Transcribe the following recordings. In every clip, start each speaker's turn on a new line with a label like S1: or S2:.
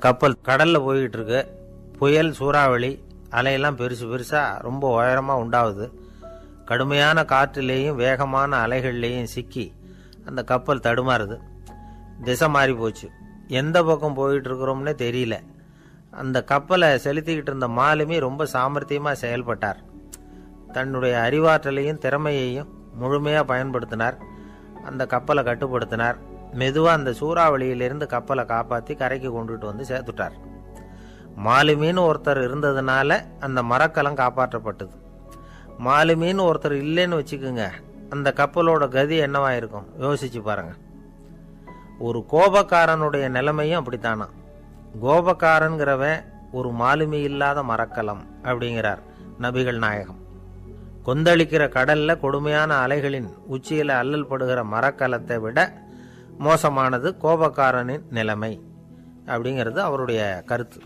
S1: கப்பல் கடலில் போய்கிட்டு இருக்கு புயல் சூறாவளி அலையெல்லாம் பெருசு பெருசாக ரொம்ப உயரமாக உண்டாகுது கடுமையான காற்றிலேயும் வேகமான அலைகள்லேயும் சிக்கி அந்த கப்பல் தடுமாறுது திசை மாறி போச்சு எந்த பக்கம் போயிட்டு இருக்கிறோம்னே தெரியல அந்த கப்பலை செலுத்திக்கிட்டு இருந்த மாலுமி ரொம்ப சாமர்த்தியமாக செயல்பட்டார் தன்னுடைய அறிவாற்றலையும் திறமையையும் முழுமையாக பயன்படுத்தினார் அந்த கப்பலை கட்டுப்படுத்தினார் மெதுவாக அந்த சூறாவளியிலிருந்து கப்பலை காப்பாற்றி கரைக்கு கொண்டுட்டு வந்து சேர்த்துட்டார் மாலுமின்னு ஒருத்தர் இருந்ததுனால அந்த மரக்கலம் காப்பாற்றப்பட்டது மாலுமின்னு ஒருத்தர் இல்லைன்னு வச்சுக்கோங்க அந்த கப்பலோட கதி என்னவா இருக்கும் யோசிச்சு பாருங்க ஒரு கோபக்காரனுடைய நிலைமையும் அப்படித்தானா கோபக்காரன்கிறவன் ஒரு மாலுமி இல்லாத மரக்கலம் அப்படிங்கிறார் நபிகள் நாயகம் கொந்தளிக்கிற கடல்ல கொடுமையான அலைகளின் உச்சியில அல்லல் படுகிற மரக்கலத்தை விட மோசமானது கோபக்காரனின் நிலைமை அப்படிங்கிறது அவருடைய கருத்து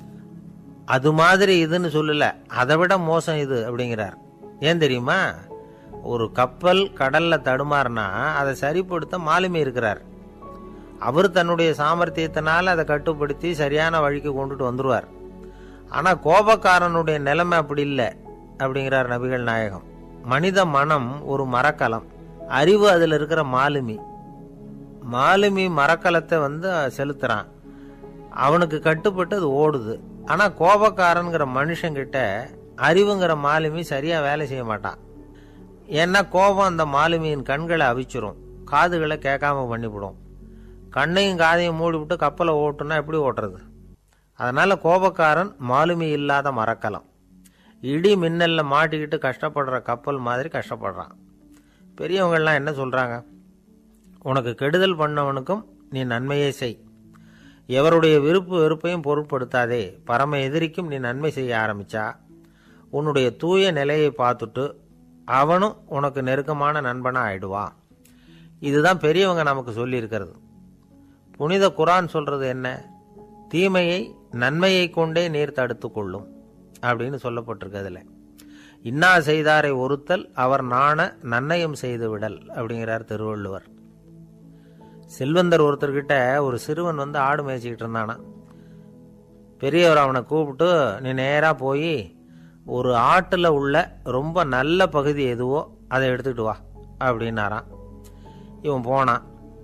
S1: அது மாதிரி இதுன்னு சொல்லல அதை விட மோசம் இது அப்படிங்கிறார் ஏன் தெரியுமா ஒரு கப்பல் கடல்ல தடுமாறினா அதை சரிப்படுத்த மாலுமி இருக்கிறார் அவர் தன்னுடைய சாமர்த்தியத்தினால அதை கட்டுப்படுத்தி சரியான வழிக்கு கொண்டுட்டு வந்துருவார் ஆனா கோபக்காரனுடைய நிலைமை அப்படி இல்லை அப்படிங்கிறார் நபிகள் நாயகம் மனித மனம் ஒரு மரக்கலம் அறிவு அதில் இருக்கிற மாலுமி மாலுமி மரக்கலத்தை வந்து செலுத்துறான் அவனுக்கு கட்டுப்பட்டு அது ஓடுது ஆனா கோபக்காரன்கிற மனுஷங்கிட்ட அறிவுங்கிற மாலுமி சரியா வேலை செய்ய மாட்டான் ஏன்னா கோபம் அந்த மாலுமியின் கண்களை அவிச்சிரும் காதுகளை கேட்காம பண்ணிவிடும் கண்ணையும் காதையும் மூடிவிட்டு கப்பலை ஓட்டுனா எப்படி ஓட்டுறது அதனால கோபக்காரன் மாலுமி இல்லாத மரக்கலம் இடி மின்னல்ல மாட்டிக்கிட்டு கஷ்டப்படுற கப்பல் மாதிரி கஷ்டப்படுறான் பெரியவங்கள்லாம் என்ன சொல்றாங்க உனக்கு கெடுதல் பண்ணவனுக்கும் நீ நன்மையே செய் எவருடைய விருப்பு வெறுப்பையும் பொருட்படுத்தாதே பரம எதிரிக்கும் நீ நன்மை செய்ய ஆரம்பிச்சா உன்னுடைய தூய நிலையை பார்த்துட்டு அவனும் உனக்கு நெருக்கமான நண்பனா ஆயிடுவான் இதுதான் பெரியவங்க நமக்கு சொல்லி இருக்கிறது புனித குரான் சொல்றது என்ன தீமையை நன்மையை கொண்டே நீர் தடுத்து கொள்ளும் அப்படின்னு சொல்லப்பட்டிருக்கு அதுல இன்னா செய்தாரை ஒருத்தல் அவர் நாண நன்னயம் செய்து விடல் அப்படிங்கிறார் திருவள்ளுவர் செல்வந்தர் ஒருத்தர்கிட்ட ஒரு சிறுவன் வந்து ஆடு மேய்ச்சிக்கிட்டு இருந்தானா பெரியவர் அவனை கூப்பிட்டு நீ நேராக போய் ஒரு ஆட்டில் உள்ள ரொம்ப நல்ல பகுதி எதுவோ அதை எடுத்துக்கிட்டு வா அப்படின்னாராம் இவன் போனான்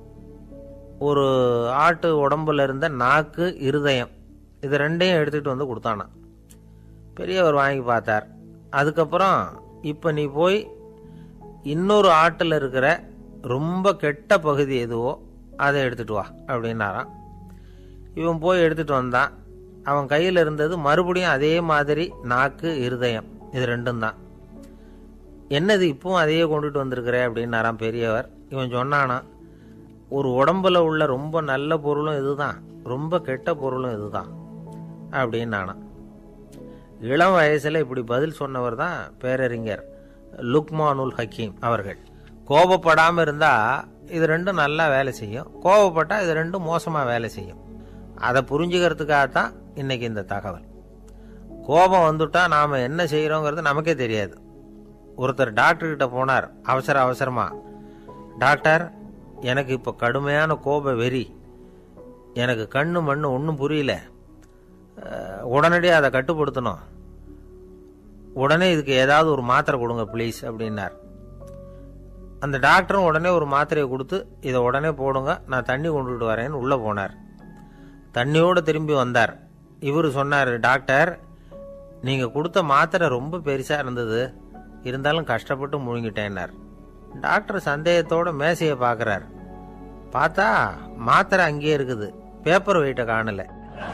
S1: ஒரு ஆட்டு உடம்புல இருந்த நாக்கு இருதயம் இது ரெண்டையும் எடுத்துகிட்டு வந்து கொடுத்தானான் பெரியவர் வாங்கி பார்த்தார் அதுக்கப்புறம் இப்போ நீ போய் இன்னொரு ஆட்டில் இருக்கிற ரொம்ப கெட்ட பகுதி எதுவோ அதை எடுத்துட்டு வா அப்படின்னாராம் இவன் போய் எடுத்துட்டு வந்தான் அவன் கையில் இருந்தது மறுபடியும் அதே மாதிரி நாக்கு இருதயம் இது ரெண்டும் தான் என்னது இப்பவும் அதையே கொண்டுட்டு வந்திருக்கிற அப்படின்னாராம் பெரியவர் இவன் சொன்னானா ஒரு உடம்புல உள்ள ரொம்ப நல்ல பொருளும் இதுதான் ரொம்ப கெட்ட பொருளும் இதுதான் அப்படின்னானா இளம் வயசுல இப்படி பதில் சொன்னவர் தான் பேரறிஞர் லுக்மானுல் ஹக்கீம் அவர்கள் கோபப்படாமல் இருந்தால் இது ரெண்டும் நல்லா வேலை செய்யும் கோபப்பட்டால் இது ரெண்டும் மோசமாக வேலை செய்யும் அதை புரிஞ்சுக்கிறதுக்காகத்தான் இன்னைக்கு இந்த தகவல் கோபம் வந்துட்டா நாம் என்ன செய்கிறோங்கிறது நமக்கே தெரியாது ஒருத்தர் டாக்டர்கிட்ட போனார் அவசர அவசரமா டாக்டர் எனக்கு இப்போ கடுமையான கோப வெறி எனக்கு கண்ணு மண்ணு ஒன்றும் புரியல அஹ், உடனடியாக அதை கட்டுப்படுத்தணும் உடனே இதுக்கு ஏதாவது ஒரு மாத்திரை கொடுங்க ப்ளீஸ் அப்படின்னார் அந்த டாக்டரும் உடனே ஒரு மாத்திரையை கொடுத்து இதை உடனே போடுங்க நான் தண்ணி கொண்டுட்டு வரேன்னு உள்ளே போனார் தண்ணியோடு திரும்பி வந்தார் இவர் சொன்னார் டாக்டர் நீங்கள் கொடுத்த மாத்திரை ரொம்ப பெருசாக இருந்தது இருந்தாலும் கஷ்டப்பட்டு முழுங்கிட்டேன்னார் டாக்டர் சந்தேகத்தோட மேசையை பார்க்குறார் பார்த்தா மாத்திரை அங்கேயே இருக்குது பேப்பர் வெயிட்டை காணலை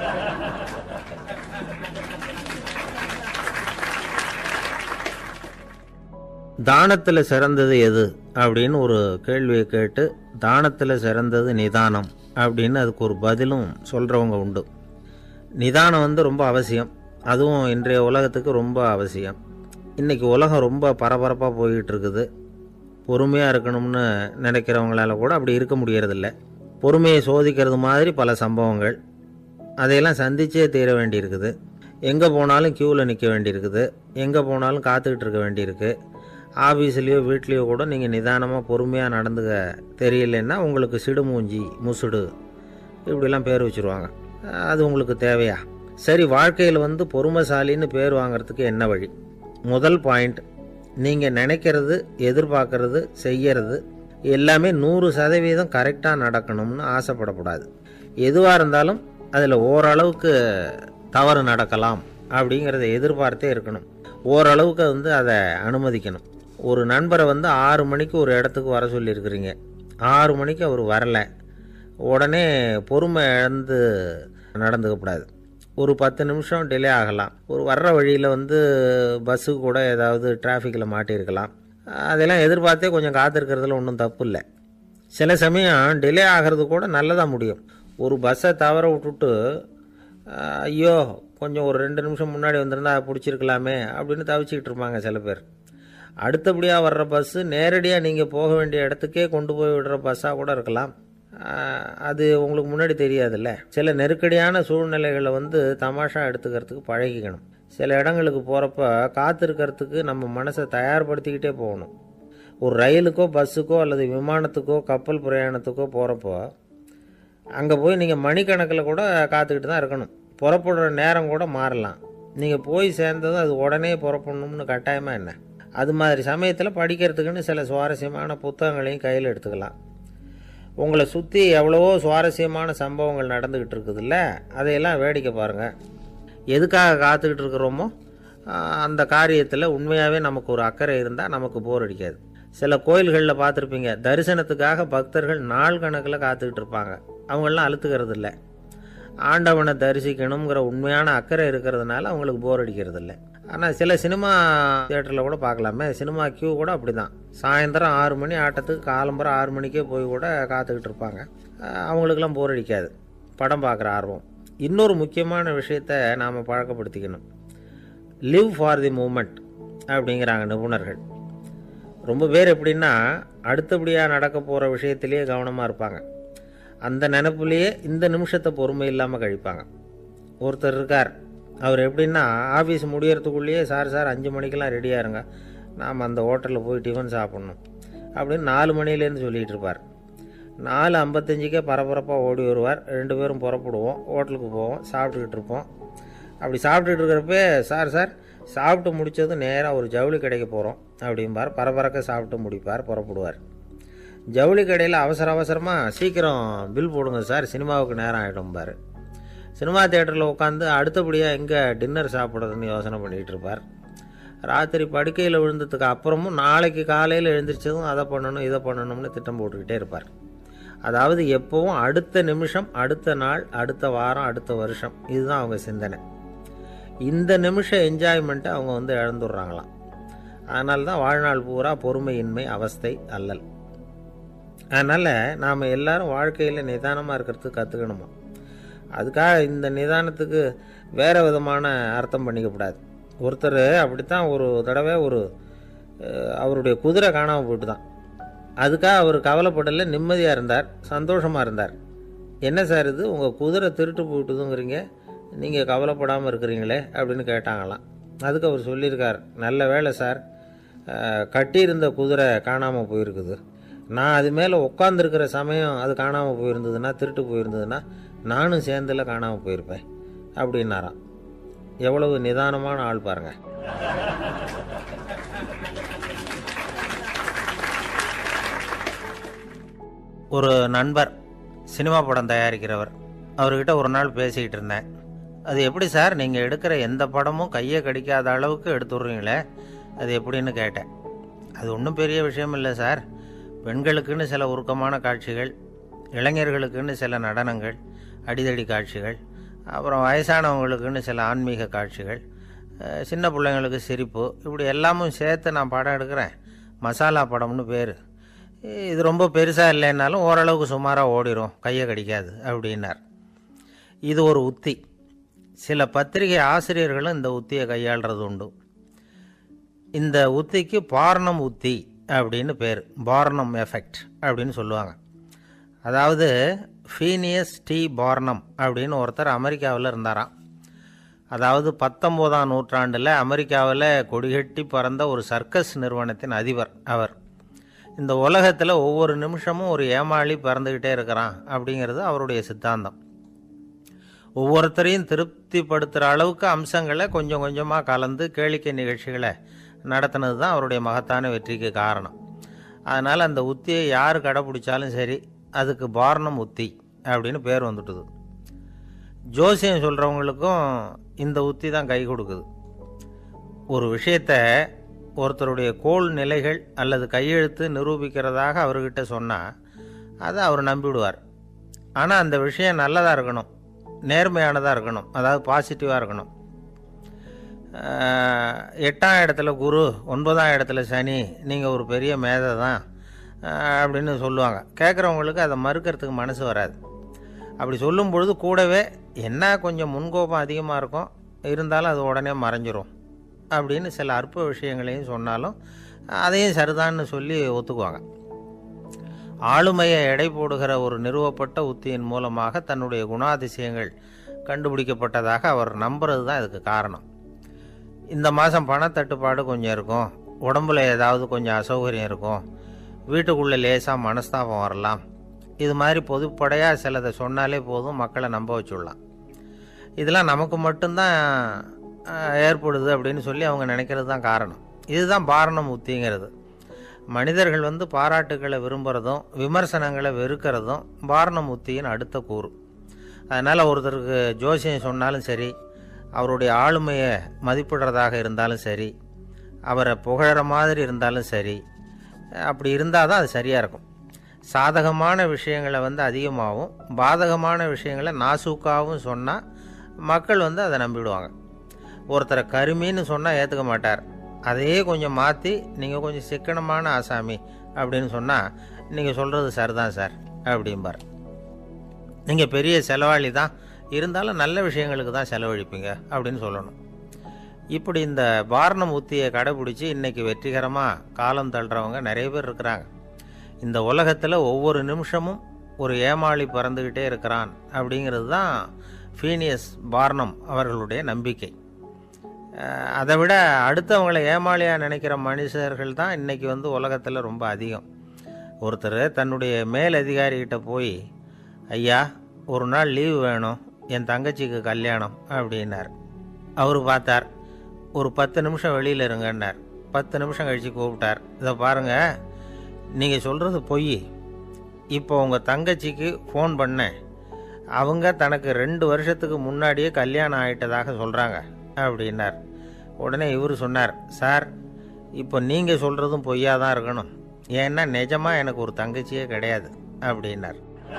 S1: தானத்தில் சிறந்தது எது அப்படின்னு ஒரு கேள்வியை கேட்டு தானத்தில் சிறந்தது நிதானம் அப்படின்னு அதுக்கு ஒரு பதிலும் சொல்கிறவங்க உண்டு நிதானம் வந்து ரொம்ப அவசியம் அதுவும் இன்றைய உலகத்துக்கு ரொம்ப அவசியம் இன்னைக்கு உலகம் ரொம்ப பரபரப்பாக போய்கிட்டு இருக்குது பொறுமையாக இருக்கணும்னு நினைக்கிறவங்களால கூட அப்படி இருக்க முடியறதில்ல பொறுமையை சோதிக்கிறது மாதிரி பல சம்பவங்கள் அதையெல்லாம் சந்திச்சே தீர வேண்டியிருக்குது எங்கே போனாலும் க்யூவில் நிற்க வேண்டியிருக்குது எங்கே போனாலும் காத்துக்கிட்டு இருக்க வேண்டியிருக்கு ஆஃபீஸ்லேயோ வீட்லேயோ கூட நீங்கள் நிதானமாக பொறுமையாக நடந்துக்க தெரியலன்னா உங்களுக்கு சிடுமூஞ்சி முசுடு இப்படிலாம் பேர் வச்சுருவாங்க அது உங்களுக்கு தேவையா சரி வாழ்க்கையில் வந்து பொறுமைசாலின்னு பேர் வாங்குறதுக்கு என்ன வழி முதல் பாயிண்ட் நீங்கள் நினைக்கிறது எதிர்பார்க்கறது செய்யறது எல்லாமே நூறு சதவீதம் கரெக்டாக நடக்கணும்னு ஆசைப்படக்கூடாது எதுவாக இருந்தாலும் அதில் ஓரளவுக்கு தவறு நடக்கலாம் அப்படிங்கிறத எதிர்பார்த்தே இருக்கணும் ஓரளவுக்கு வந்து அதை அனுமதிக்கணும் ஒரு நண்பரை வந்து ஆறு மணிக்கு ஒரு இடத்துக்கு வர சொல்லியிருக்கிறீங்க ஆறு மணிக்கு அவர் வரலை உடனே பொறுமை இழந்து நடந்துக்கக்கூடாது ஒரு பத்து நிமிஷம் டிலே ஆகலாம் ஒரு வர்ற வழியில் வந்து பஸ்ஸு கூட ஏதாவது டிராஃபிக்கில் மாட்டியிருக்கலாம் அதெல்லாம் எதிர்பார்த்தே கொஞ்சம் காத்திருக்கிறதுல ஒன்றும் தப்பு இல்லை சில சமயம் டிலே ஆகிறது கூட நல்லதாக முடியும் ஒரு பஸ்ஸை தவற விட்டுட்டு ஐயோ கொஞ்சம் ஒரு ரெண்டு நிமிஷம் முன்னாடி வந்திருந்தா பிடிச்சிருக்கலாமே அப்படின்னு தவிச்சிக்கிட்டு இருப்பாங்க சில பேர் அடுத்தபடியாக வர்ற பஸ்ஸு நேரடியாக நீங்கள் போக வேண்டிய இடத்துக்கே கொண்டு போய் விடுற பஸ்ஸாக கூட இருக்கலாம் அது உங்களுக்கு முன்னாடி தெரியாதுல்ல சில நெருக்கடியான சூழ்நிலைகளை வந்து தமாஷா எடுத்துக்கிறதுக்கு பழகிக்கணும் சில இடங்களுக்கு போகிறப்ப காத்திருக்கிறதுக்கு நம்ம மனசை தயார்படுத்திக்கிட்டே போகணும் ஒரு ரயிலுக்கோ பஸ்ஸுக்கோ அல்லது விமானத்துக்கோ கப்பல் பிரயாணத்துக்கோ போகிறப்போ அங்கே போய் நீங்கள் மணிக்கணக்கில் கூட காத்துக்கிட்டு தான் இருக்கணும் புறப்படுற நேரம் கூட மாறலாம் நீங்கள் போய் சேர்ந்ததும் அது உடனே புறப்படணும்னு கட்டாயமாக என்ன அது மாதிரி சமயத்தில் படிக்கிறதுக்குன்னு சில சுவாரஸ்யமான புத்தகங்களையும் கையில் எடுத்துக்கலாம் உங்களை சுற்றி எவ்வளவோ சுவாரஸ்யமான சம்பவங்கள் நடந்துக்கிட்டு இருக்குதுல்ல அதையெல்லாம் வேடிக்கை பாருங்கள் எதுக்காக காத்துக்கிட்டு இருக்கிறோமோ அந்த காரியத்தில் உண்மையாகவே நமக்கு ஒரு அக்கறை இருந்தால் நமக்கு போர் அடிக்காது சில கோயில்களில் பார்த்துருப்பீங்க தரிசனத்துக்காக பக்தர்கள் நாள் கணக்கில் காத்துக்கிட்டு இருப்பாங்க அவங்களெலாம் அழுத்துக்கிறது இல்லை ஆண்டவனை தரிசிக்கணுங்கிற உண்மையான அக்கறை இருக்கிறதுனால அவங்களுக்கு போர் அடிக்கிறது இல்லை ஆனால் சில சினிமா தியேட்டரில் கூட பார்க்கலாமே சினிமா கியூ கூட அப்படி தான் சாயந்தரம் ஆறு மணி ஆட்டத்துக்கு காலம்பரம் ஆறு மணிக்கே போய் கூட காத்துக்கிட்டு இருப்பாங்க அவங்களுக்கெல்லாம் போர் அடிக்காது படம் பார்க்குற ஆர்வம் இன்னொரு முக்கியமான விஷயத்த நாம் பழக்கப்படுத்திக்கணும் லிவ் ஃபார் தி மூமெண்ட் அப்படிங்கிறாங்க நிபுணர்கள் ரொம்ப பேர் எப்படின்னா அடுத்தபடியாக நடக்க போகிற விஷயத்திலேயே கவனமாக இருப்பாங்க அந்த நினப்புலேயே இந்த நிமிஷத்தை பொறுமை இல்லாமல் கழிப்பாங்க ஒருத்தர் இருக்கார் அவர் எப்படின்னா ஆஃபீஸ் முடியறதுக்குள்ளேயே சார் சார் அஞ்சு மணிக்கெல்லாம் ரெடியாக இருங்க நாம் அந்த ஹோட்டலில் போய் டிஃபன் சாப்பிட்ணும் அப்படின்னு நாலு மணிலேருந்து சொல்லிகிட்டு இருப்பார் நாலு ஐம்பத்தஞ்சுக்கே பரபரப்பாக ஓடி வருவார் ரெண்டு பேரும் புறப்படுவோம் ஹோட்டலுக்கு போவோம் சாப்பிட்டுக்கிட்டு இருப்போம் அப்படி சாப்பிட்டுட்டு இருக்கிறப்ப சார் சார் சாப்பிட்டு முடித்ததும் நேராக ஒரு ஜவுளி கடைக்கு போகிறோம் அப்படிம்பார் பரபரக்க சாப்பிட்டு முடிப்பார் புறப்படுவார் ஜவுளி கடையில் அவசர அவசரமாக சீக்கிரம் பில் போடுங்க சார் சினிமாவுக்கு நேரம் ஆகிடும்பார் சினிமா தேட்டரில் உட்காந்து அடுத்தபடியாக எங்கே டின்னர் சாப்பிட்றதுன்னு யோசனை பண்ணிகிட்டு இருப்பார் ராத்திரி படுக்கையில் விழுந்ததுக்கு அப்புறமும் நாளைக்கு காலையில் எழுந்திரிச்சதும் அதை பண்ணணும் இதை பண்ணணும்னு திட்டம் போட்டுக்கிட்டே இருப்பார் அதாவது எப்போவும் அடுத்த நிமிஷம் அடுத்த நாள் அடுத்த வாரம் அடுத்த வருஷம் இதுதான் அவங்க சிந்தனை இந்த நிமிஷம் என்ஜாய்மெண்ட்டை அவங்க வந்து இழந்துடுறாங்களாம் அதனால தான் வாழ்நாள் பூரா பொறுமையின்மை அவஸ்தை அல்லல் அதனால் நாம் எல்லாரும் வாழ்க்கையில் நிதானமாக இருக்கிறதுக்கு கற்றுக்கணுமா அதுக்காக இந்த நிதானத்துக்கு வேறு விதமான அர்த்தம் பண்ணிக்கக்கூடாது ஒருத்தர் அப்படித்தான் ஒரு தடவை ஒரு அவருடைய குதிரை காணாமல் போயிட்டு தான் அதுக்காக அவர் கவலைப்படல நிம்மதியாக இருந்தார் சந்தோஷமாக இருந்தார் என்ன சார் இது உங்கள் குதிரை திருட்டு போயிட்டுதுங்கிறீங்க நீங்கள் கவலைப்படாமல் இருக்கிறீங்களே அப்படின்னு கேட்டாங்களாம் அதுக்கு அவர் சொல்லியிருக்கார் நல்ல வேலை சார் கட்டியிருந்த குதிரை காணாமல் போயிருக்குது நான் அது மேலே உட்காந்துருக்கிற சமயம் அது காணாமல் போயிருந்ததுன்னா திருட்டு போயிருந்ததுன்னா நானும் சேர்ந்தில் காணாமல் போயிருப்பேன் அப்படின்னாராம் எவ்வளவு நிதானமான ஆள் பாருங்க ஒரு நண்பர் சினிமா படம் தயாரிக்கிறவர் அவர்கிட்ட ஒரு நாள் பேசிக்கிட்டு இருந்தேன் அது எப்படி சார் நீங்கள் எடுக்கிற எந்த படமும் கையை கடிக்காத அளவுக்கு எடுத்துடுறீங்களே அது எப்படின்னு கேட்டேன் அது ஒன்றும் பெரிய விஷயம் இல்லை சார் பெண்களுக்குன்னு சில உருக்கமான காட்சிகள் இளைஞர்களுக்குன்னு சில நடனங்கள் அடிதடி காட்சிகள் அப்புறம் வயசானவங்களுக்குன்னு சில ஆன்மீக காட்சிகள் சின்ன பிள்ளைங்களுக்கு சிரிப்பு இப்படி எல்லாமும் சேர்த்து நான் படம் எடுக்கிறேன் மசாலா படம்னு பேர் இது ரொம்ப பெருசாக இல்லைன்னாலும் ஓரளவுக்கு சுமாராக ஓடிடும் கையை கடிக்காது அப்படின்னார் இது ஒரு உத்தி சில பத்திரிகை ஆசிரியர்களும் இந்த உத்தியை கையாளுறது உண்டு இந்த உத்திக்கு பார்னம் உத்தி அப்படின்னு பேர் பார்னம் எஃபெக்ட் அப்படின்னு சொல்லுவாங்க அதாவது ஃபீனியஸ் டி பார்னம் அப்படின்னு ஒருத்தர் அமெரிக்காவில் இருந்தாராம் அதாவது பத்தொம்போதாம் நூற்றாண்டில் அமெரிக்காவில் கொடிகட்டி பறந்த ஒரு சர்க்கஸ் நிறுவனத்தின் அதிபர் அவர் இந்த உலகத்தில் ஒவ்வொரு நிமிஷமும் ஒரு ஏமாளி பறந்துக்கிட்டே இருக்கிறான் அப்படிங்கிறது அவருடைய சித்தாந்தம் ஒவ்வொருத்தரையும் திருப்திப்படுத்துகிற அளவுக்கு அம்சங்களை கொஞ்சம் கொஞ்சமாக கலந்து கேளிக்கை நிகழ்ச்சிகளை நடத்தினது தான் அவருடைய மகத்தான வெற்றிக்கு காரணம் அதனால் அந்த உத்தியை யார் கடைப்பிடிச்சாலும் சரி அதுக்கு பாரணம் உத்தி அப்படின்னு பேர் வந்துட்டுது ஜோசியம் சொல்கிறவங்களுக்கும் இந்த உத்தி தான் கை கொடுக்குது ஒரு விஷயத்த ஒருத்தருடைய கோல் நிலைகள் அல்லது கையெழுத்து நிரூபிக்கிறதாக அவர்கிட்ட சொன்னால் அதை அவர் நம்பிவிடுவார் ஆனால் அந்த விஷயம் நல்லதாக இருக்கணும் நேர்மையானதாக இருக்கணும் அதாவது பாசிட்டிவாக இருக்கணும் ஆஹ், எட்டாம் இடத்துல குரு ஒன்பதாம் இடத்துல சனி நீங்கள் ஒரு பெரிய மேதை தான் ஆஹ், அப்படின்னு சொல்லுவாங்க கேட்குறவங்களுக்கு அதை மறுக்கிறதுக்கு மனசு வராது அப்படி சொல்லும் பொழுது கூடவே என்ன கொஞ்சம் முன்கோபம் அதிகமாக இருக்கும் இருந்தாலும் அது உடனே மறைஞ்சிரும் அப்படின்னு சில அற்ப விஷயங்களையும் சொன்னாலும் அதையும் சரிதான்னு சொல்லி ஒத்துக்குவாங்க ஆளுமையை எடை போடுகிற ஒரு நிறுவப்பட்ட உத்தியின் மூலமாக தன்னுடைய குணாதிசயங்கள் கண்டுபிடிக்கப்பட்டதாக அவர் நம்புறது தான் இதுக்கு காரணம் இந்த மாதம் பணத்தட்டுப்பாடு கொஞ்சம் இருக்கும் உடம்புல ஏதாவது கொஞ்சம் அசௌகரியம் இருக்கும் வீட்டுக்குள்ளே லேசாக மனஸ்தாபம் வரலாம் இது மாதிரி பொதுப்படையாக சிலதை சொன்னாலே போதும் மக்களை நம்ப வச்சுடலாம் இதெல்லாம் நமக்கு மட்டும்தான் அஹ், ஏற்படுது அப்படின்னு சொல்லி அவங்க நினைக்கிறது தான் காரணம் இதுதான் பாரணம் உத்திங்கிறது மனிதர்கள் வந்து பாராட்டுகளை விரும்புகிறதும் விமர்சனங்களை வெறுக்கிறதும் பாரணம் உத்தியின் அடுத்த கூறு அதனால் ஒருத்தருக்கு ஜோசியம் சொன்னாலும் சரி அவருடைய ஆளுமையை மதிப்பிடுறதாக இருந்தாலும் சரி அவரை புகழற மாதிரி இருந்தாலும் சரி அப்படி இருந்தால் தான் அது சரியாக இருக்கும் சாதகமான விஷயங்களை வந்து அதிகமாகவும் பாதகமான விஷயங்களை நாசூக்காகவும் சொன்னால் மக்கள் வந்து அதை நம்பிடுவாங்க ஒருத்தரை கருமின்னு சொன்னால் ஏற்றுக்க மாட்டார் அதையே கொஞ்சம் மாற்றி நீங்கள் கொஞ்சம் சிக்கனமான ஆசாமி அப்படின்னு சொன்னால் நீங்கள் சொல்கிறது சரிதான் சார் அப்படிம்பார் நீங்கள் பெரிய செலவாளி தான் இருந்தாலும் நல்ல விஷயங்களுக்கு தான் செலவழிப்பீங்க அப்படின்னு சொல்லணும் இப்படி இந்த பாரணம் உத்தியை கடைபிடிச்சி இன்னைக்கு வெற்றிகரமாக காலம் தள்ளுறவங்க நிறைய பேர் இருக்கிறாங்க இந்த உலகத்தில் ஒவ்வொரு நிமிஷமும் ஒரு ஏமாளி பறந்துக்கிட்டே இருக்கிறான் அப்படிங்கிறது தான் ஃபீனியஸ் பார்னம் அவர்களுடைய நம்பிக்கை அஹ் அதை விட அடுத்தவங்களை ஏமாளியாக நினைக்கிற மனுஷர்கள் தான் இன்றைக்கி வந்து உலகத்தில் ரொம்ப அதிகம் ஒருத்தர் தன்னுடைய மேல் அதிகாரிகிட்ட போய் ஐயா ஒரு நாள் லீவு வேணும் என் தங்கச்சிக்கு கல்யாணம் அப்படின்னார் அவர் பார்த்தார் ஒரு பத்து நிமிஷம் வெளியில் இருங்கன்னார் பத்து நிமிஷம் கழித்து கூப்பிட்டார் இதை பாருங்கள் நீங்கள் சொல்கிறது பொய் இப்போ உங்கள் தங்கச்சிக்கு ஃபோன் பண்ணேன் அவங்க தனக்கு ரெண்டு வருஷத்துக்கு முன்னாடியே கல்யாணம் ஆயிட்டதாக சொல்கிறாங்க அப்படின்னார் உடனே இவர் சொன்னார் சார் இப்போ நீங்கள் சொல்கிறதும் பொய்யா தான் இருக்கணும் ஏன்னா நிஜமாக எனக்கு ஒரு தங்கச்சியே கிடையாது அப்படின்னார்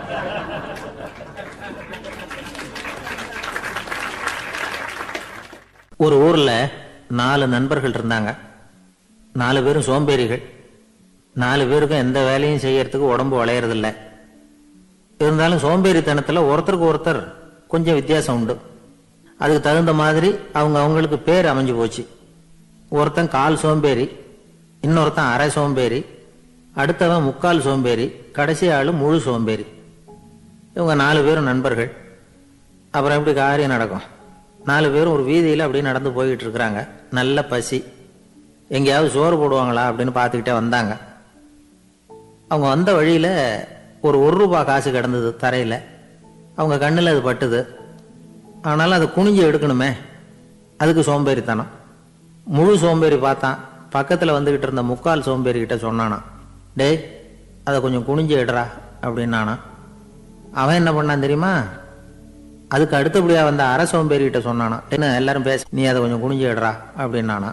S1: ஒரு ஊரில் நாலு நண்பர்கள் இருந்தாங்க நாலு பேரும் சோம்பேறிகள் நாலு பேருக்கும் எந்த வேலையும் செய்யறதுக்கு உடம்பு வளையறதில்ல இருந்தாலும் சோம்பேறித்தனத்தில் ஒருத்தருக்கு ஒருத்தர் கொஞ்சம் வித்தியாசம் உண்டு அதுக்கு தகுந்த மாதிரி அவங்க அவங்களுக்கு பேர் அமைஞ்சு போச்சு ஒருத்தன் கால் சோம்பேறி இன்னொருத்தன் அரை சோம்பேறி அடுத்தவன் முக்கால் சோம்பேறி கடைசி ஆள் முழு சோம்பேறி இவங்க நாலு பேரும் நண்பர்கள் அப்புறம் எப்படி காரியம் நடக்கும் நாலு பேரும் ஒரு வீதியில் அப்படியே நடந்து போய்கிட்டு இருக்கிறாங்க நல்ல பசி எங்கேயாவது சோறு போடுவாங்களா அப்படின்னு பார்த்துக்கிட்டே வந்தாங்க அவங்க வந்த வழியில் ஒரு ஒரு ரூபா காசு கிடந்தது தரையில் அவங்க கண்ணில் அது பட்டுது ஆனாலும் அதை குனிஞ்சு எடுக்கணுமே அதுக்கு சோம்பேறித்தனம் முழு சோம்பேறி பார்த்தான் பக்கத்தில் வந்துக்கிட்டு இருந்த முக்கால் சோம்பேறி கிட்ட சொன்னானா டேய் அதை கொஞ்சம் குனிஞ்சு எடுறா அப்படின்னானா அவன் என்ன பண்ணான் தெரியுமா அதுக்கு அடுத்தபடியாக வந்த அரை சோம்பேறி கிட்ட சொன்னானா என்ன எல்லாரும் பேச நீ அதை கொஞ்சம் குனிஞ்சு எடுறா அப்படின்னானா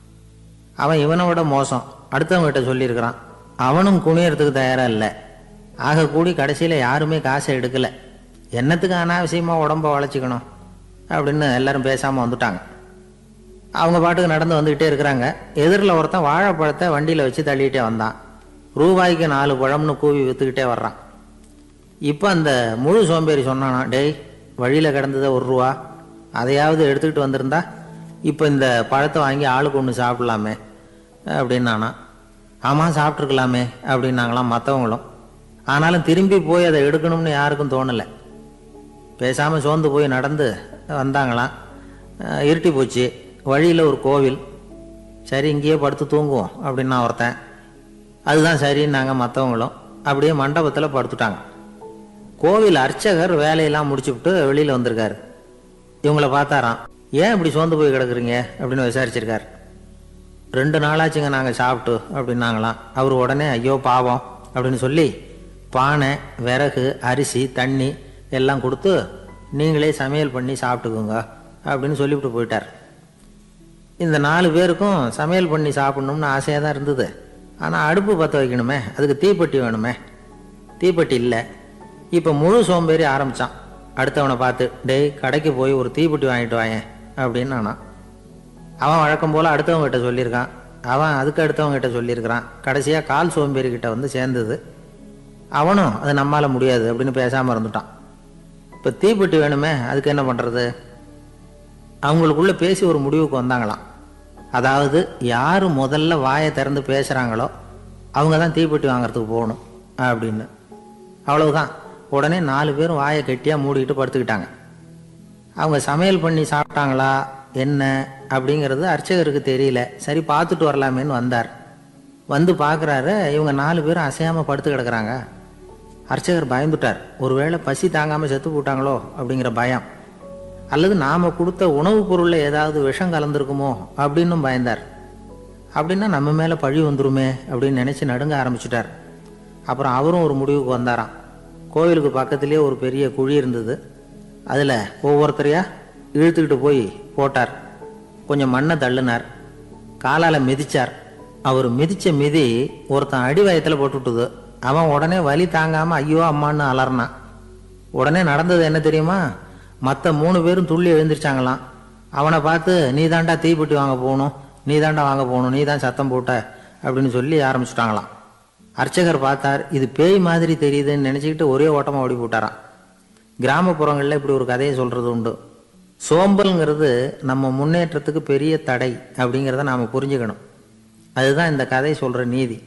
S1: அவன் இவனை விட மோசம் அடுத்தவங்க கிட்ட சொல்லியிருக்கிறான் அவனும் குனியறதுக்கு தயாரா இல்லை ஆக கூடி கடைசியில் யாருமே காசை எடுக்கல என்னத்துக்கு அனாவசியமாக உடம்ப வளைச்சிக்கணும் அப்படின்னு எல்லாரும் பேசாமல் வந்துட்டாங்க அவங்க பாட்டுக்கு நடந்து வந்துக்கிட்டே இருக்கிறாங்க எதிரில் ஒருத்தன் வாழைப்பழத்தை வண்டியில் வச்சு தள்ளிக்கிட்டே வந்தான் ரூபாய்க்கு நாலு பழம்னு கூவி விற்றுக்கிட்டே வர்றான் இப்போ அந்த முழு சோம்பேறி சொன்னானா டேய் வழியில் கிடந்தது ஒரு ரூபா அதையாவது எடுத்துக்கிட்டு வந்திருந்தா இப்போ இந்த பழத்தை வாங்கி ஆளுக்கு ஒன்று சாப்பிடலாமே அப்படின்னானா ஆமாம் சாப்பிட்ருக்கலாமே அப்படின்னாங்களாம் மற்றவங்களும் ஆனாலும் திரும்பி போய் அதை எடுக்கணும்னு யாருக்கும் தோணலை பேசாமல் சோர்ந்து போய் நடந்து வந்தாங்களாம் அஹ் இருட்டி போச்சு வழியில் ஒரு கோவில் சரி இங்கேயே படுத்து தூங்குவோம் அப்படின்னா ஒருத்தன் அதுதான் சரின்னாங்க மற்றவங்களும் அப்படியே மண்டபத்தில் படுத்துட்டாங்க கோவில் அர்ச்சகர் வேலையெல்லாம் முடிச்சுவிட்டு வெளியில் வந்திருக்காரு இவங்கள பார்த்தாராம் ஏன் இப்படி சோர்ந்து போய் கிடக்குறீங்க அப்படின்னு விசாரிச்சிருக்கார் ரெண்டு நாளாச்சுங்க நாங்கள் சாப்பிட்டு அப்படின்னாங்களாம் அவர் உடனே ஐயோ பாவம் அப்படின்னு சொல்லி பானை விறகு அரிசி தண்ணி எல்லாம் கொடுத்து நீங்களே சமையல் பண்ணி சாப்பிட்டுக்குங்க அப்படின்னு சொல்லிவிட்டு போயிட்டார் இந்த நாலு பேருக்கும் சமையல் பண்ணி சாப்பிடணும்னு ஆசையாக தான் இருந்தது ஆனால் அடுப்பு பற்ற வைக்கணுமே அதுக்கு தீப்பெட்டி வேணுமே தீப்பெட்டி இல்லை இப்போ முழு சோம்பேறி ஆரம்பித்தான் அடுத்தவனை பார்த்து டேய் கடைக்கு போய் ஒரு தீப்பெட்டி வாங்கிட்டு வாயேன் அப்படின்னு நானான் அவன் வழக்கம் போல் அடுத்தவங்ககிட்ட சொல்லியிருக்கான் அவன் அதுக்கு அடுத்தவங்ககிட்ட சொல்லியிருக்கிறான் கடைசியாக கால் சோம்பேறி கிட்ட வந்து சேர்ந்தது அவனும் அது நம்மால் முடியாது அப்படின்னு பேசாமல் இருந்துட்டான் இப்போ தீப்பெட்டி வேணுமே அதுக்கு என்ன பண்ணுறது அவங்களுக்குள்ள பேசி ஒரு முடிவுக்கு வந்தாங்களாம் அதாவது யார் முதல்ல வாயை திறந்து பேசுகிறாங்களோ அவங்க தான் தீப்பெட்டி வாங்குறதுக்கு போகணும் அப்படின்னு அவ்வளவுதான் உடனே நாலு பேரும் வாயை கெட்டியாக மூடிக்கிட்டு படுத்துக்கிட்டாங்க அவங்க சமையல் பண்ணி சாப்பிட்டாங்களா என்ன அப்படிங்கிறது அர்ச்சகருக்கு தெரியல சரி பார்த்துட்டு வரலாமேன்னு வந்தார் வந்து பார்க்குறாரு இவங்க நாலு பேரும் அசையாமல் படுத்து கிடக்குறாங்க அர்ச்சகர் பயந்துட்டார் ஒருவேளை பசி தாங்காமல் செத்து போட்டாங்களோ அப்படிங்கிற பயம் அல்லது நாம் கொடுத்த உணவுப் பொருளில் ஏதாவது விஷம் கலந்துருக்குமோ அப்படின்னும் பயந்தார் அப்படின்னா நம்ம மேலே பழி வந்துருமே அப்படின்னு நினச்சி நடுங்க ஆரம்பிச்சிட்டார் அப்புறம் அவரும் ஒரு முடிவுக்கு வந்தாராம் கோவிலுக்கு பக்கத்துலேயே ஒரு பெரிய குழி இருந்தது அதில் ஒவ்வொருத்தரையா இழுத்துக்கிட்டு போய் போட்டார் கொஞ்சம் மண்ணை தள்ளுனார் காலால் மிதிச்சார் அவர் மிதிச்ச மிதி ஒருத்தன் அடி வயத்தில் போட்டுவிட்டுது அவன் உடனே வலி தாங்காமல் ஐயோ அம்மான்னு அலறினான் உடனே நடந்தது என்ன தெரியுமா மற்ற மூணு பேரும் துள்ளி எழுந்திரிச்சாங்களாம் அவனை பார்த்து நீ தாண்டா தீப்பெட்டி வாங்க போகணும் நீ தாண்டா வாங்க போகணும் நீ தான் சத்தம் போட்ட அப்படின்னு சொல்லி ஆரம்பிச்சிட்டாங்களாம் அர்ச்சகர் பார்த்தார் இது பேய் மாதிரி தெரியுதுன்னு நினச்சிக்கிட்டு ஒரே ஓட்டமாக ஓடி போட்டாராம் கிராமப்புறங்களில் இப்படி ஒரு கதையை சொல்கிறது உண்டு சோம்பல்ங்கிறது நம்ம முன்னேற்றத்துக்கு பெரிய தடை அப்படிங்கிறத நாம் புரிஞ்சுக்கணும் அதுதான் இந்த கதை சொல்கிற நீதி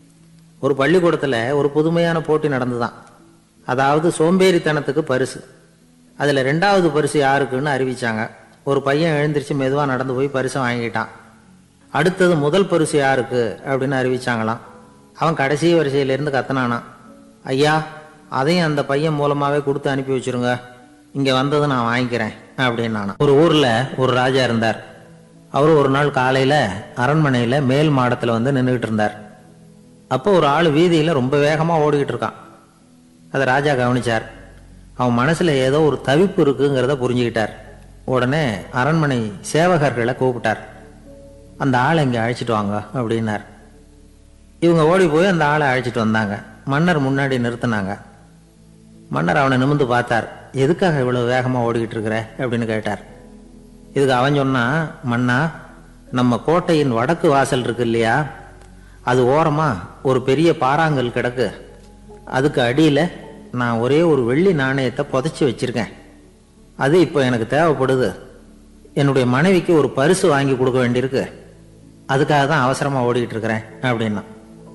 S1: ஒரு பள்ளிக்கூடத்தில் ஒரு புதுமையான போட்டி நடந்துதான் அதாவது சோம்பேறித்தனத்துக்கு பரிசு அதில் ரெண்டாவது பரிசு யாருக்குன்னு அறிவிச்சாங்க ஒரு பையன் எழுந்திரிச்சு மெதுவாக நடந்து போய் பரிசை வாங்கிட்டான் அடுத்தது முதல் பரிசு யாருக்கு அப்படின்னு அறிவிச்சாங்களாம் அவன் கடைசி வரிசையிலேருந்து கத்துனானான் ஐயா அதையும் அந்த பையன் மூலமாகவே கொடுத்து அனுப்பி வச்சிருங்க இங்கே வந்ததை நான் வாங்கிக்கிறேன் அப்படின்னு நானும் ஒரு ஊரில் ஒரு ராஜா இருந்தார் அவர் ஒரு நாள் காலையில் அரண்மனையில் மேல் மாடத்தில் வந்து நின்றுக்கிட்டு இருந்தார் அப்போ ஒரு ஆள் வீதியில் ரொம்ப வேகமாக ஓடிக்கிட்டு இருக்கான் அதை ராஜா கவனிச்சார் அவன் மனசில் ஏதோ ஒரு தவிப்பு இருக்குங்கிறத புரிஞ்சுக்கிட்டார் உடனே அரண்மனை சேவகர்களை கூப்பிட்டார் அந்த ஆளை இங்கே அழைச்சிட்டு வாங்க அப்படின்னார் இவங்க ஓடி போய் அந்த ஆளை அழைச்சிட்டு வந்தாங்க மன்னர் முன்னாடி நிறுத்தினாங்க மன்னர் அவனை நிமிந்து பார்த்தார் எதுக்காக இவ்வளவு வேகமாக ஓடிக்கிட்டு இருக்கிற அப்படின்னு கேட்டார் இதுக்கு அவன் சொன்னா மன்னா நம்ம கோட்டையின் வடக்கு வாசல் இருக்கு இல்லையா அது ஓரமா ஒரு பெரிய பாறாங்கல் கிடக்கு அதுக்கு அடியில் நான் ஒரே ஒரு வெள்ளி நாணயத்தை புதைச்சி வச்சிருக்கேன் அது இப்போ எனக்கு தேவைப்படுது என்னுடைய மனைவிக்கு ஒரு பரிசு வாங்கி கொடுக்க வேண்டியிருக்கு அதுக்காக தான் அவசரமாக ஓடிக்கிட்டு இருக்கிறேன் அப்படின்னா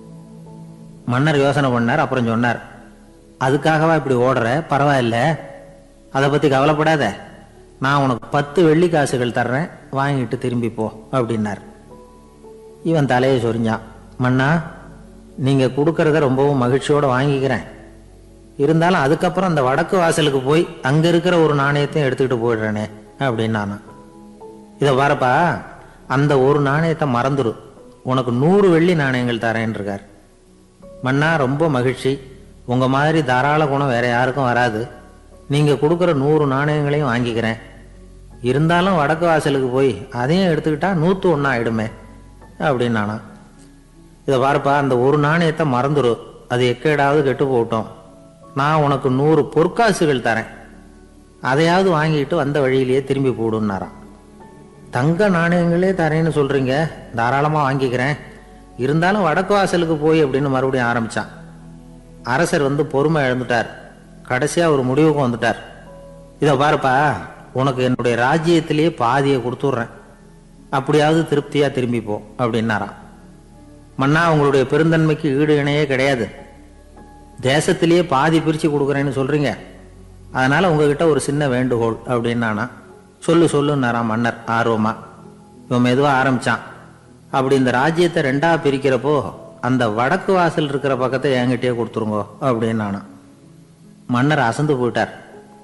S1: மன்னர் யோசனை பண்ணார் அப்புறம் சொன்னார் அதுக்காகவா இப்படி ஓடுற பரவாயில்ல அதை பற்றி கவலைப்படாத நான் உனக்கு பத்து வெள்ளி காசுகள் தர்றேன் வாங்கிட்டு திரும்பி போ அப்படின்னார் இவன் தலையை சொரிஞ்சான் மன்னா நீங்கள் கொடுக்கறத ரொம்பவும் மகிழ்ச்சியோடு வாங்கிக்கிறேன் இருந்தாலும் அதுக்கப்புறம் அந்த வடக்கு வாசலுக்கு போய் அங்கே இருக்கிற ஒரு நாணயத்தையும் எடுத்துக்கிட்டு போயிடுறேனே அப்படின்னு நானா இதை பாருப்பா அந்த ஒரு நாணயத்தை மறந்துடு உனக்கு நூறு வெள்ளி நாணயங்கள் தரேன் இருக்கார் மன்னா ரொம்ப மகிழ்ச்சி உங்கள் மாதிரி தாராள குணம் வேற யாருக்கும் வராது நீங்கள் கொடுக்குற நூறு நாணயங்களையும் வாங்கிக்கிறேன் இருந்தாலும் வடக்கு வாசலுக்கு போய் அதையும் எடுத்துக்கிட்டா நூற்று ஒன்றா ஆயிடுமே அப்படின்னு நானா இதை பாருப்பா அந்த ஒரு நாணயத்தை மறந்துடு அது எக்கேடாவது கெட்டு போகட்டும் நான் உனக்கு நூறு பொற்காசுகள் தரேன் அதையாவது வாங்கிட்டு வந்த வழியிலேயே திரும்பி போடுன்னாராம் தங்க நாணயங்களே தரேன்னு சொல்றீங்க தாராளமாக வாங்கிக்கிறேன் இருந்தாலும் வடக்கு வாசலுக்கு போய் அப்படின்னு மறுபடியும் ஆரம்பிச்சான் அரசர் வந்து பொறுமை இழந்துட்டார் கடைசியாக ஒரு முடிவுக்கு வந்துட்டார் இதை பாருப்பா உனக்கு என்னுடைய ராஜ்யத்திலேயே பாதியை கொடுத்துட்றேன் அப்படியாவது திருப்தியாக திரும்பி போ அப்படின்னாராம் மன்னா உங்களுடைய பெருந்தன்மைக்கு ஈடு இணையே கிடையாது தேசத்திலேயே பாதி பிரித்து கொடுக்குறேன்னு சொல்கிறீங்க அதனால் உங்ககிட்ட ஒரு சின்ன வேண்டுகோள் அப்படின்னானா சொல்லு சொல்லுன்னாராம் மன்னர் ஆர்வமா இவன் மெதுவாக ஆரம்பிச்சான் அப்படி இந்த ராஜ்யத்தை ரெண்டா பிரிக்கிறப்போ அந்த வடக்கு வாசல் இருக்கிற பக்கத்தை என்கிட்டயே கொடுத்துருங்கோ அப்படின்னு நானா மன்னர் அசந்து போயிட்டார்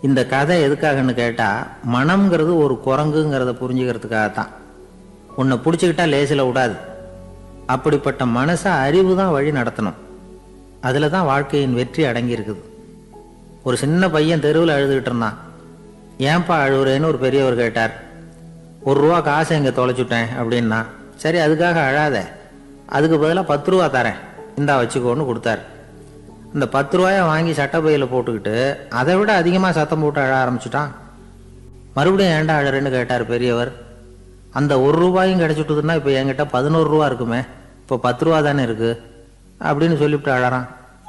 S1: இந்த கதை எதுக்காகன்னு கேட்டால் மனம்ங்கிறது ஒரு குரங்குங்கிறத புரிஞ்சுக்கிறதுக்காக தான் உன்னை பிடிச்சிக்கிட்டா லேசில் விடாது அப்படிப்பட்ட மனசை அறிவு தான் வழி நடத்தணும் அதில் தான் வாழ்க்கையின் வெற்றி அடங்கி இருக்குது ஒரு சின்ன பையன் தெருவில் அழுதுகிட்டு இருந்தான் ஏன்பா அழுகுறேன்னு ஒரு பெரியவர் கேட்டார் ஒரு ரூபா காசை இங்கே தொலைச்சுட்டேன் அப்படின்னா சரி அதுக்காக அழாத அதுக்கு பதிலாக பத்து ரூபா தரேன் இந்தா வச்சுக்கோன்னு கொடுத்தாரு இந்த பத்து ரூபாயை வாங்கி சட்டப்பையில் போட்டுக்கிட்டு அதை விட அதிகமாக சத்தம் போட்டு அழ ஆரம்பிச்சிட்டான் மறுபடியும் ஏன்டா அழறேன்னு கேட்டார் பெரியவர் அந்த ஒரு ரூபாயும் கிடைச்சிட்டுதுன்னா இப்போ என்கிட்ட பதினோரு ரூபா இருக்குமே இப்போ பத்து ரூபா தானே இருக்கு அப்படின்னு சொல்லிவிட்டு அழறான்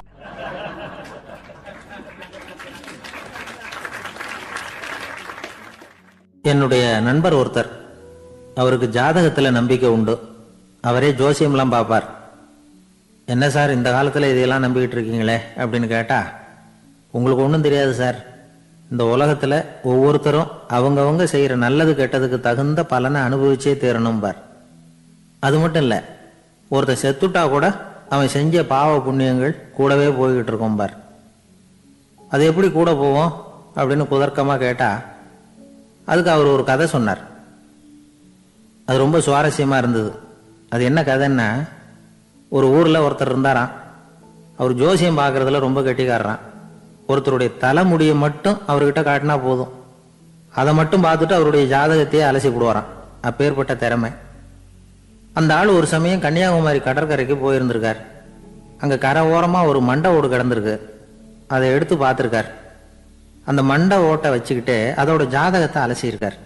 S1: என்னுடைய நண்பர் ஒருத்தர் அவருக்கு ஜாதகத்தில் நம்பிக்கை உண்டு அவரே ஜோசியம்லாம் பார்ப்பார் என்ன சார் இந்த காலத்தில் இதையெல்லாம் நம்பிக்கிட்டு இருக்கீங்களே அப்படின்னு கேட்டா உங்களுக்கு ஒன்றும் தெரியாது சார் இந்த உலகத்தில் ஒவ்வொருத்தரும் அவங்கவங்க செய்கிற நல்லது கெட்டதுக்கு தகுந்த பலனை அனுபவிச்சே தீரணும் பார் அது மட்டும் இல்லை ஒருத்தன் செத்துட்டா கூட அவன் செஞ்ச பாவ புண்ணியங்கள் கூடவே போய்கிட்டு இருக்கும் பார் அது எப்படி கூட போவோம் அப்படின்னு குதர்க்கமாக கேட்டா அதுக்கு அவர் ஒரு கதை சொன்னார் அது ரொம்ப சுவாரஸ்யமாக இருந்தது அது என்ன கதைன்னா ஒரு ஊரில் ஒருத்தர் இருந்தாராம் அவர் ஜோசியம் பார்க்குறதுல ரொம்ப கெட்டிக்காரரான் ஒருத்தருடைய தலைமுடியை மட்டும் அவர்கிட்ட காட்டினா போதும் அதை மட்டும் பார்த்துட்டு அவருடைய ஜாதகத்தையே அலசி விடுவாராம் அப்பேற்பட்ட திறமை அந்த ஆள் ஒரு சமயம் கன்னியாகுமரி கடற்கரைக்கு போயிருந்திருக்கார் அங்கே கரை ஓரமாக ஒரு மண்டை ஓடு கிடந்திருக்கு அதை எடுத்து பார்த்துருக்கார் அந்த மண்டை ஓட்டை வச்சுக்கிட்டு அதோட ஜாதகத்தை அலசியிருக்கார்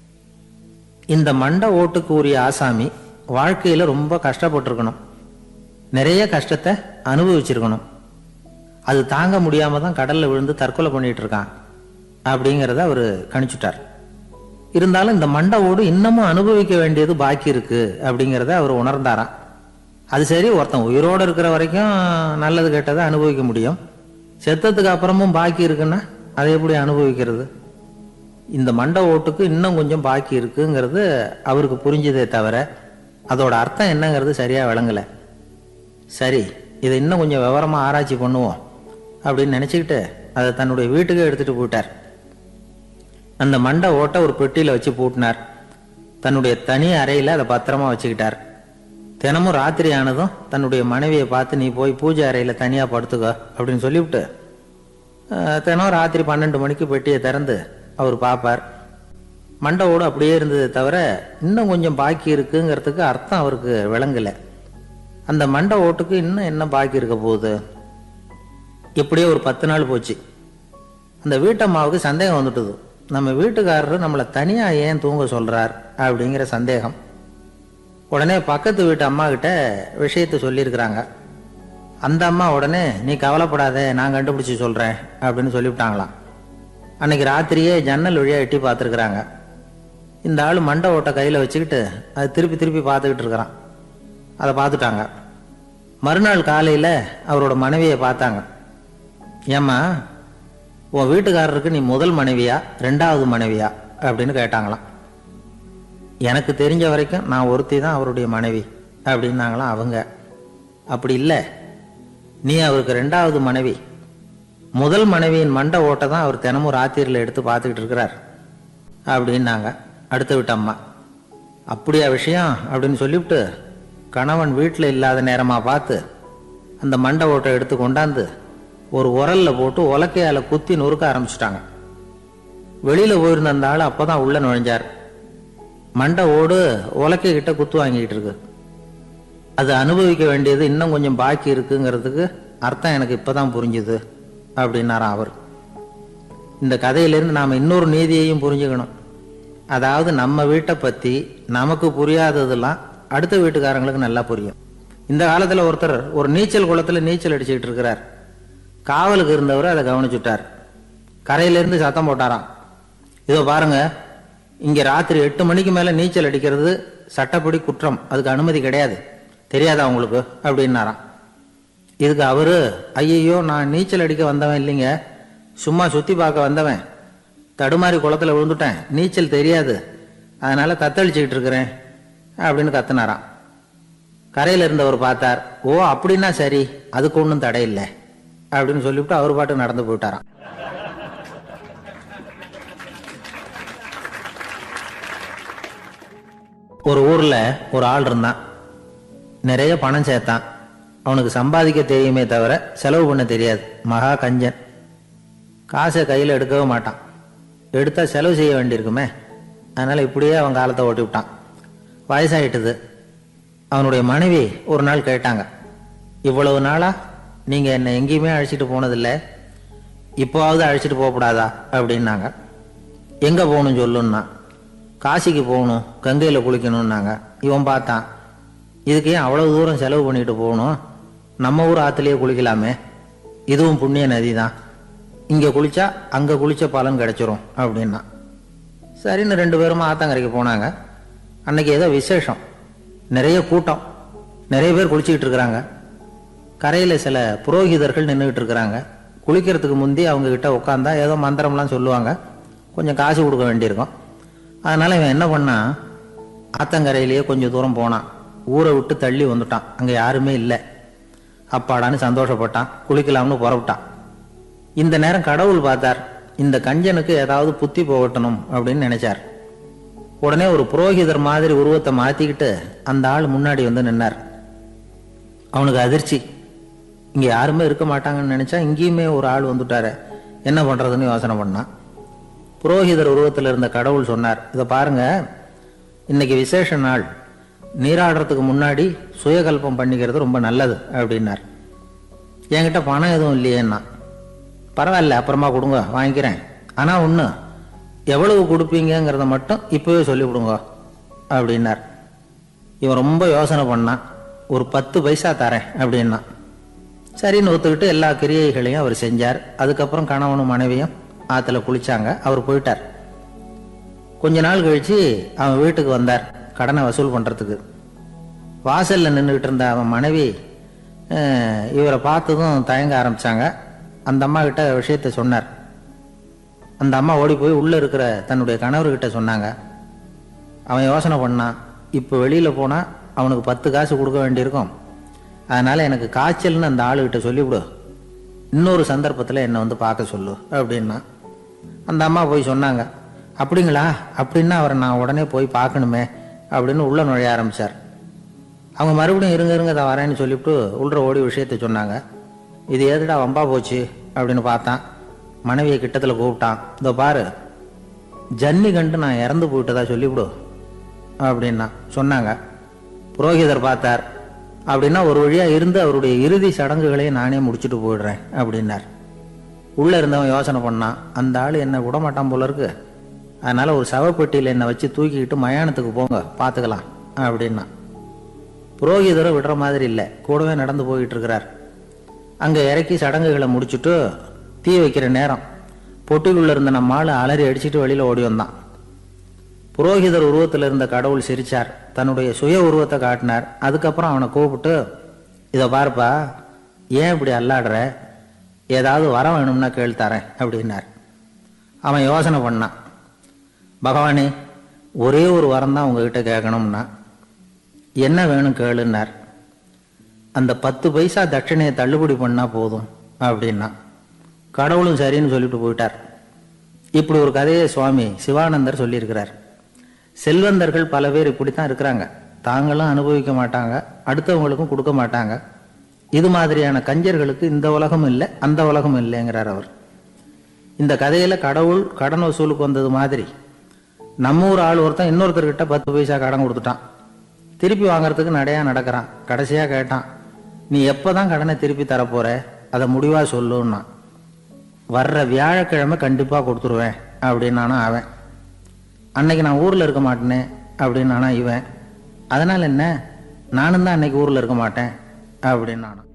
S1: இந்த மண்டை ஓட்டுக்கு உரிய ஆசாமி வாழ்க்கையில் ரொம்ப கஷ்டப்பட்டிருக்கணும் நிறைய கஷ்டத்தை அனுபவிச்சிருக்கணும் அது தாங்க முடியாம தான் கடல்ல விழுந்து தற்கொலை பண்ணிட்டு இருக்கான் அப்படிங்கிறத அவர் கணிச்சுட்டார் இருந்தாலும் இந்த மண்டை ஓடு இன்னமும் அனுபவிக்க வேண்டியது பாக்கி இருக்கு அப்படிங்கிறத அவர் உணர்ந்தாராம் அது சரி ஒருத்தன் உயிரோடு இருக்கிற வரைக்கும் நல்லது கெட்டதை அனுபவிக்க முடியும் செத்ததுக்கு அப்புறமும் பாக்கி இருக்குன்னா அதை எப்படி அனுபவிக்கிறது இந்த மண்டை ஓட்டுக்கு இன்னும் கொஞ்சம் பாக்கி இருக்குங்கிறது அவருக்கு புரிஞ்சதே தவிர அதோட அர்த்தம் என்னங்கிறது சரியா விளங்கலை சரி இதை இன்னும் கொஞ்சம் விவரமா ஆராய்ச்சி பண்ணுவோம் அப்படின்னு நினச்சிக்கிட்டு அதை தன்னுடைய வீட்டுக்கு எடுத்துட்டு போயிட்டார் அந்த மண்டை ஓட்டை ஒரு பெட்டியில் வச்சு பூட்டினார் தன்னுடைய தனி அறையில் அதை பத்திரமா வச்சுக்கிட்டார் தினமும் ராத்திரி ஆனதும் தன்னுடைய மனைவியை பார்த்து நீ போய் பூஜை அறையில் தனியாக படுத்துக்கோ அப்படின்னு சொல்லிவிட்டு அஹ், தினம் ராத்திரி பன்னெண்டு மணிக்கு பெட்டியை திறந்து அவர் பார்ப்பார் மண்டை ஓடு அப்படியே இருந்ததே தவிர இன்னும் கொஞ்சம் பாக்கி இருக்குங்கிறதுக்கு அர்த்தம் அவருக்கு விளங்கலை அந்த மண்டை ஓட்டுக்கு இன்னும் என்ன பாக்கி இருக்க போகுது இப்படியே ஒரு பத்து நாள் போச்சு அந்த வீட்டம்மாவுக்கு சந்தேகம் வந்துட்டுது நம்ம வீட்டுக்காரர் நம்மளை தனியாக ஏன் தூங்க சொல்றார் அப்படிங்கிற சந்தேகம் உடனே பக்கத்து வீட்டு அம்மா கிட்ட விஷயத்தை சொல்லியிருக்கிறாங்க அந்த அம்மா உடனே நீ கவலைப்படாத நான் கண்டுபிடிச்சி சொல்கிறேன் அப்படின்னு சொல்லிவிட்டாங்களாம் அன்னைக்கு ராத்திரியே ஜன்னல் வழியாக எட்டி பார்த்துருக்குறாங்க இந்த ஆள் மண்டை ஓட்டை கையில் வச்சுக்கிட்டு அது திருப்பி திருப்பி பார்த்துக்கிட்டு இருக்கிறான் அதை பார்த்துட்டாங்க மறுநாள் காலையில் அவரோட மனைவியை பார்த்தாங்க ஏம்மா உன் வீட்டுக்காரருக்கு நீ முதல் மனைவியா ரெண்டாவது மனைவியா அப்படின்னு கேட்டாங்களாம் எனக்கு தெரிஞ்ச வரைக்கும் நான் ஒருத்தி தான் அவருடைய மனைவி அப்படின்னாங்களாம் அவங்க அப்படி இல்லை நீ அவருக்கு ரெண்டாவது மனைவி முதல் மனைவியின் மண்டை ஓட்டை தான் அவர் தினமும் ராத்திரியில் எடுத்து பார்த்துக்கிட்டு இருக்கிறார் அப்படின்னாங்க அடுத்த வீட்டு அம்மா அப்படியா விஷயம் அப்படின்னு சொல்லிவிட்டு கணவன் வீட்டில் இல்லாத நேரமாக பார்த்து அந்த மண்டை ஓட்டை எடுத்து கொண்டாந்து ஒரு உரல்ல போட்டு உலக்கையால குத்தி நொறுக்க ஆரம்பிச்சிட்டாங்க வெளியில போயிருந்த அந்த ஆள் அப்பதான் உள்ள நுழைஞ்சார் மண்டை ஓடு உலக்கை கிட்ட குத்து வாங்கிட்டு இருக்கு அது அனுபவிக்க வேண்டியது இன்னும் கொஞ்சம் பாக்கி இருக்குங்கிறதுக்கு அர்த்தம் எனக்கு இப்பதான் புரிஞ்சுது அப்படின்னாராம் அவர் இந்த கதையிலிருந்து நாம் இன்னொரு நீதியையும் புரிஞ்சுக்கணும் அதாவது நம்ம வீட்டை பற்றி நமக்கு புரியாததெல்லாம் அடுத்த வீட்டுக்காரங்களுக்கு நல்லா புரியும் இந்த காலத்தில் ஒருத்தர் ஒரு நீச்சல் குளத்தில் நீச்சல் அடிச்சுக்கிட்டு இருக்கிறார் காவலுக்கு இருந்தவர் அதை கவனிச்சுட்டார் கரையிலேருந்து சத்தம் போட்டாராம் இதோ பாருங்க இங்கே ராத்திரி எட்டு மணிக்கு மேலே நீச்சல் அடிக்கிறது சட்டப்படி குற்றம் அதுக்கு அனுமதி கிடையாது தெரியாதா உங்களுக்கு அப்படின்னாராம் இதுக்கு அவரு ஐயையோ நான் நீச்சல் அடிக்க வந்தவன் இல்லைங்க சும்மா சுத்தி பார்க்க வந்தவன் தடுமாறி குளத்துல விழுந்துட்டேன் நீச்சல் தெரியாது அதனால தத்தளிச்சுக்கிட்டு இருக்கிறேன் அப்படின்னு கத்துனாராம் கரையில இருந்தவர் பார்த்தார் ஓ அப்படின்னா சரி அதுக்கு ஒன்றும் தடை இல்லை அப்படின்னு சொல்லிவிட்டு அவர் பாட்டு நடந்து போயிட்டாராம் ஒரு ஊர்ல ஒரு ஆள் இருந்தான் நிறைய பணம் சேர்த்தான் அவனுக்கு சம்பாதிக்க தெரியுமே தவிர செலவு பண்ண தெரியாது மகா கஞ்சன் காசை கையில் எடுக்கவே மாட்டான் எடுத்தா செலவு செய்ய வேண்டியிருக்குமே அதனால இப்படியே அவன் காலத்தை ஓட்டி விட்டான் வயசாயிட்டுது அவனுடைய மனைவி ஒரு நாள் கேட்டாங்க இவ்வளவு நாளா நீங்க என்னை எங்கேயுமே அழைச்சிட்டு போனதில்லை இப்போவாவது அழைச்சிட்டு போகக்கூடாதா அப்படின்னாங்க எங்கே போகணும் சொல்லுன்னா காசிக்கு போகணும் கங்கையில் குளிக்கணும்னாங்க இவன் பார்த்தான் இதுக்கு ஏன் அவ்வளவு தூரம் செலவு பண்ணிட்டு போகணும் நம்ம ஊர் ஆற்றுலேயே குளிக்கலாமே இதுவும் புண்ணிய நதி தான் இங்கே குளிச்சா அங்கே குளிச்ச பலன் கிடைச்சிரும் அப்படின்னா சரின்னு ரெண்டு பேரும் ஆத்தங்கரைக்கு போனாங்க அன்னைக்கு ஏதோ விசேஷம் நிறைய கூட்டம் நிறைய பேர் குளிச்சுக்கிட்டு இருக்கிறாங்க கரையில் சில புரோகிதர்கள் நின்றுக்கிட்டு இருக்கிறாங்க குளிக்கிறதுக்கு முந்தி அவங்க கிட்ட உட்காந்தா ஏதோ மந்திரம்லாம் சொல்லுவாங்க கொஞ்சம் காசு கொடுக்க வேண்டியிருக்கும் அதனால இவன் என்ன பண்ணான் ஆத்தங்கரையிலேயே கொஞ்சம் தூரம் போனான் ஊரை விட்டு தள்ளி வந்துட்டான் அங்கே யாருமே இல்லை அப்பாடான்னு சந்தோஷப்பட்டான் குளிக்கலாம்னு புறப்பட்டான் இந்த நேரம் கடவுள் பார்த்தார் இந்த கஞ்சனுக்கு ஏதாவது புத்தி போகட்டணும் அப்படின்னு நினைச்சார் உடனே ஒரு புரோகிதர் மாதிரி உருவத்தை மாத்திக்கிட்டு அந்த ஆள் முன்னாடி வந்து நின்னார் அவனுக்கு அதிர்ச்சி இங்க யாருமே இருக்க மாட்டாங்கன்னு நினைச்சா இங்கேயுமே ஒரு ஆள் வந்துட்டாரு என்ன பண்றதுன்னு யோசனை பண்ணான் புரோகிதர் உருவத்தில் இருந்த கடவுள் சொன்னார் இதை பாருங்க இன்னைக்கு விசேஷ நாள் நீராடுறதுக்கு முன்னாடி சுயகல்பம் பண்ணிக்கிறது ரொம்ப நல்லது அப்படின்னார் என்கிட்ட பணம் எதுவும் இல்லையேன்னா பரவாயில்ல அப்புறமா கொடுங்க வாங்கிக்கிறேன் ஆனால் ஒன்று எவ்வளவு கொடுப்பீங்கங்கிறத மட்டும் இப்போவே சொல்லிவிடுங்க அப்படின்னார் இவன் ரொம்ப யோசனை பண்ணான் ஒரு பத்து பைசா தரேன் அப்படின்னா சரின்னு ஒத்துக்கிட்டு எல்லா கிரியைகளையும் அவர் செஞ்சார் அதுக்கப்புறம் கணவனும் மனைவியும் ஆற்றுல குளிச்சாங்க அவர் போயிட்டார் கொஞ்ச நாள் கழிச்சு அவன் வீட்டுக்கு வந்தார் கடனை வசூல் பண்ணுறதுக்கு வாசலில் நின்றுக்கிட்டு இருந்த அவன் மனைவி அஹ், இவரை பார்த்ததும் தயங்க ஆரம்பிச்சாங்க அந்த அம்மா கிட்ட விஷயத்த சொன்னார் அந்த அம்மா ஓடி போய் உள்ளே இருக்கிற தன்னுடைய கணவர்கிட்ட சொன்னாங்க அவன் யோசனை பண்ணான் இப்போ வெளியில் போனால் அவனுக்கு பத்து காசு கொடுக்க வேண்டியிருக்கும் அதனால் எனக்கு காய்ச்சல்னு அந்த ஆளுகிட்ட சொல்லிவிடு இன்னொரு சந்தர்ப்பத்தில் என்னை வந்து பார்க்க சொல்லு அப்படின்னா அந்த அம்மா போய் சொன்னாங்க அப்படிங்களா அப்படின்னா அவரை நான் உடனே போய் பார்க்கணுமே அப்படின்னு உள்ள நுழைய ஆரம்பிச்சார் அவங்க மறுபடியும் இருங்க இருங்க தான் வரேன்னு சொல்லிவிட்டு உள்ள ஓடி விஷயத்த சொன்னாங்க இது எதுடா வம்பா போச்சு அப்படின்னு பார்த்தான் மனைவியை கிட்டத்தில் கூப்பிட்டான் இதோ பாரு ஜன்னி கண்டு நான் இறந்து போயிட்டதா சொல்லிவிடு அப்படின்னா சொன்னாங்க புரோகிதர் பார்த்தார் அப்படின்னா ஒரு வழியா இருந்து அவருடைய இறுதி சடங்குகளையும் நானே முடிச்சுட்டு போயிடுறேன் அப்படின்னார் உள்ள இருந்தவன் யோசனை பண்ணான் அந்த ஆள் என்ன விட மாட்டான் போல இருக்கு அதனால ஒரு சவப்பெட்டியில் என்னை வச்சு தூக்கிக்கிட்டு மயானத்துக்கு போங்க பார்த்துக்கலாம் அப்படின்னா புரோகிதரும் விடுற மாதிரி இல்லை கூடவே நடந்து போயிட்டு இருக்கிறார் அங்கே இறக்கி சடங்குகளை முடிச்சுட்டு தீ வைக்கிற நேரம் பொட்டிக்குள்ள இருந்த நம்ம ஆளு அலறி அடிச்சிட்டு வெளியில ஓடி வந்தான் புரோகிதர் உருவத்தில் இருந்த கடவுள் சிரிச்சார் தன்னுடைய சுய உருவத்தை காட்டினார் அதுக்கப்புறம் அவனை கூப்பிட்டு இதை பாருப்பா ஏன் இப்படி அல்லாடுற ஏதாவது வர வேணும்னா கேள் தரேன் அப்படின்னார் அவன் யோசனை பண்ணான் பகவானே ஒரே ஒரு வரம் தான் உங்ககிட்ட கேட்கணும்னா என்ன வேணும் கேளுன்னார் அந்த பத்து பைசா தட்சணையை தள்ளுபடி பண்ணா போதும் அப்படின்னா கடவுளும் சரின்னு சொல்லிட்டு போயிட்டார் இப்படி ஒரு கதையை சுவாமி சிவானந்தர் சொல்லியிருக்கிறார் செல்வந்தர்கள் பல பேர் இப்படித்தான் இருக்கிறாங்க தாங்களும் அனுபவிக்க மாட்டாங்க அடுத்தவங்களுக்கும் கொடுக்க மாட்டாங்க இது மாதிரியான கஞ்சர்களுக்கு இந்த உலகம் இல்லை அந்த உலகம் இல்லைங்கிறார் அவர் இந்த கதையில கடவுள் கடன் வசூலுக்கு வந்தது மாதிரி நம்ம ஊர் ஆள் ஒருத்தன் இன்னொருத்தர்கிட்ட பத்து பைசா கடன் கொடுத்துட்டான் திருப்பி வாங்குறதுக்கு நடையா நடக்கிறான் கடைசியா கேட்டான் நீ எப்பதான் கடனை திருப்பி தரப்போற அதை முடிவா சொல்லுன்னா வர்ற வியாழக்கிழமை கண்டிப்பா கொடுத்துருவேன் அப்படின்னானா அவன் அன்னைக்கு நான் ஊர்ல இருக்க மாட்டேனே அப்படின்னானா இவன் அதனால என்ன நானும் தான் அன்னைக்கு ஊர்ல இருக்க மாட்டேன் அப்படின்னானா